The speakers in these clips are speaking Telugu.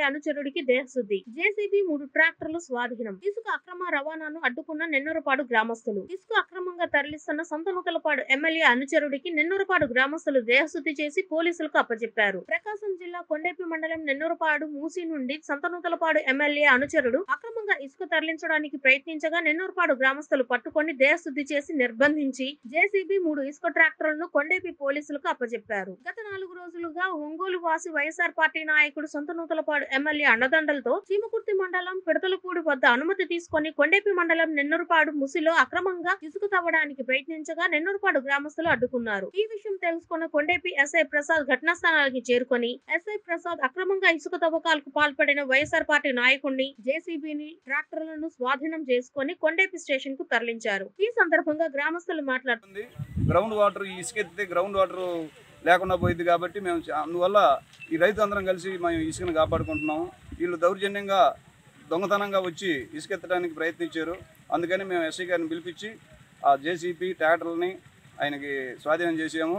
అనుచరుడికి దేహశుద్ధి జేసీబీ మూడు ట్రాక్టర్లు స్వాధీనం ఇసుక అక్రమ రవాణాను అడ్డుకున్న నెన్నూరుపాడు గ్రామస్తులు ఇసుక అక్రమంగా తరలిస్తున్న సంతనూతలపాడు ఎమ్మెల్యే అనుచరుడికి నెన్నూరుపాడు గ్రామస్తులు దేహశుద్ధి చేసి పోలీసులకు అప్పచెప్పారు ప్రకాశం జిల్లా కొండేపి మండలం నెన్నూరుపాడు మూసి నుండి సంతనూతలపాడు ఎమ్మెల్యే అనుచరుడు అక్రమంగా ఇసుక తరలించడానికి ప్రయత్నించగా నెన్నూరుపాడు గ్రామస్తులు పట్టుకొని దేహశుద్ధి చేసి నిర్బంధించి జేసీబీ మూడు ఇసుక ట్రాక్టర్లను కొండేపి పోలీసులకు అప్పచెప్పారు గత నాలుగు రోజులుగా ఒంగోలు వాసి వైఎస్ఆర్ పార్టీ నాయకుడు సొంతనూతలపాడు ఎమ్మెల్యే అండదండలతో చీమకుర్తి మండలం పిడతలపూడి వద్ద అనుమతి తీసుకొని కొండేపి మండలం నెన్నూరుపాడు ముసిలో అక్రమంగా ఇసుక తవ్వడానికి ప్రయత్నించగా నెన్నూరుపాడు గ్రామస్తులు అడ్డుకున్నారు ఈ విషయం తెలుసుకున్న కొండేపి ఎస్ఐ ప్రసాద్ ఘటనా స్థలానికి చేరుకొని ఎస్ఐ ప్రసాద్ అక్రమంగా ఇసుక తవ్వకాలకు పాల్పడిన వైఎస్ఆర్ పార్టీ నాయకుడిని జేసీబీని ట్రాక్టర్లను స్వాధీనం చేసుకొని కొండేపి స్టేషన్ కు తరలించారు ఈ సందర్భంగా గ్రామస్తులు మాట్లాడుతూ ఉంది గ్రౌండ్ వాటర్ ఇసుకెత్తితే గ్రౌండ్ వాటర్ లేకుండా పోయింది కాబట్టి మేము చా- అందువల్ల ఈ రైతు అందరం కలిసి మేము ఇసుకను కాపాడుకుంటున్నాము వీళ్ళు దౌర్జన్యంగా దొంగతనంగా వచ్చి ఇసుకెత్తడానికి ప్రయత్నించారు అందుకని మేము ఎస్ఐ గారిని పిలిపించి ఆ జేసీపీ ట్రాక్టర్లని ఆయనకి స్వాధీనం చేసాము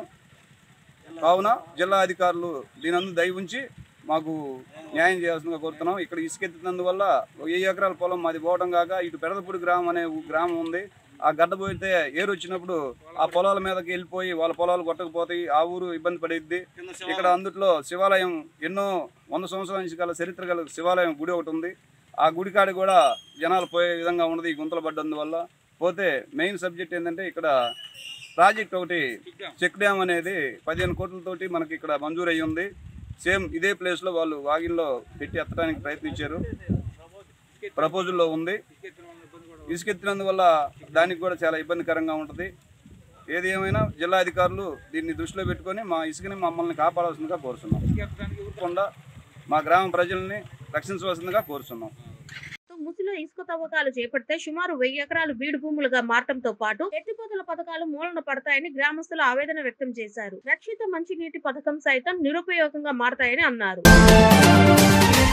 కావున జిల్లా అధికారులు దీనందు దయ ఉంచి మాకు న్యాయం చేయాల్సిందిగా కోరుతున్నాం ఇక్కడ ఇసుకెత్తినందువల్ల వెయ్యి ఎకరాల పొలం మాది పోవడం కాక ఇటు పెడదపూడి గ్రామం అనే ఊ- గ్రామం ఉంది ఆ గడ్డ పోయితే ఏరు వచ్చినప్పుడు ఆ పొలాల మీదకి వెళ్ళిపోయి వాళ్ళ పొలాలు కొట్టకపోతాయి ఆ ఊరు ఇబ్బంది పడేది ఇక్కడ అందుట్లో శివాలయం ఎన్నో వంద సంవత్సరాల నుంచి గల చరిత్ర గల శివాలయం గుడి ఒకటి ఉంది ఆ గుడి కాడ కూడా జనాలు పోయే విధంగా ఉన్నది ఈ గుంతలు పడ్డందువల్ల పోతే మెయిన్ సబ్జెక్ట్ ఏంటంటే ఇక్కడ ప్రాజెక్ట్ ఒకటి చెక్ డ్యామ్ అనేది పదిహేను కోట్లతోటి మనకి ఇక్కడ మంజూరు అయ్యి ఉంది సేమ్ ఇదే ప్లేస్లో వాళ్ళు వాగిన్లో పెట్టి ఎత్తడానికి ప్రయత్నించారు ప్రపోజల్లో ఉంది ఇసుకెత్తినందువల్ల దానికి కూడా చాలా ఇబ్బందికరంగా ఉంటుంది ఏది ఏమైనా జిల్లా అధికారులు దీన్ని దృష్టిలో పెట్టుకొని మా ఇసుకని మమ్మల్ని కాపాడాల్సిందిగా కోరుతున్నాం కాకుండా మా గ్రామ ప్రజల్ని రక్షించవలసిందిగా కోరుతున్నాం ముసిలో ఇసుక తవ్వకాలు చేపడితే సుమారు వెయ్యి ఎకరాలు బీడు భూములుగా మారటంతో పాటు ఎత్తిపోతల పథకాలు మూలన పడతాయని గ్రామస్తులు ఆవేదన వ్యక్తం చేశారు రక్షిత మంచినీటి పథకం సైతం నిరుపయోగంగా మారతాయని అన్నారు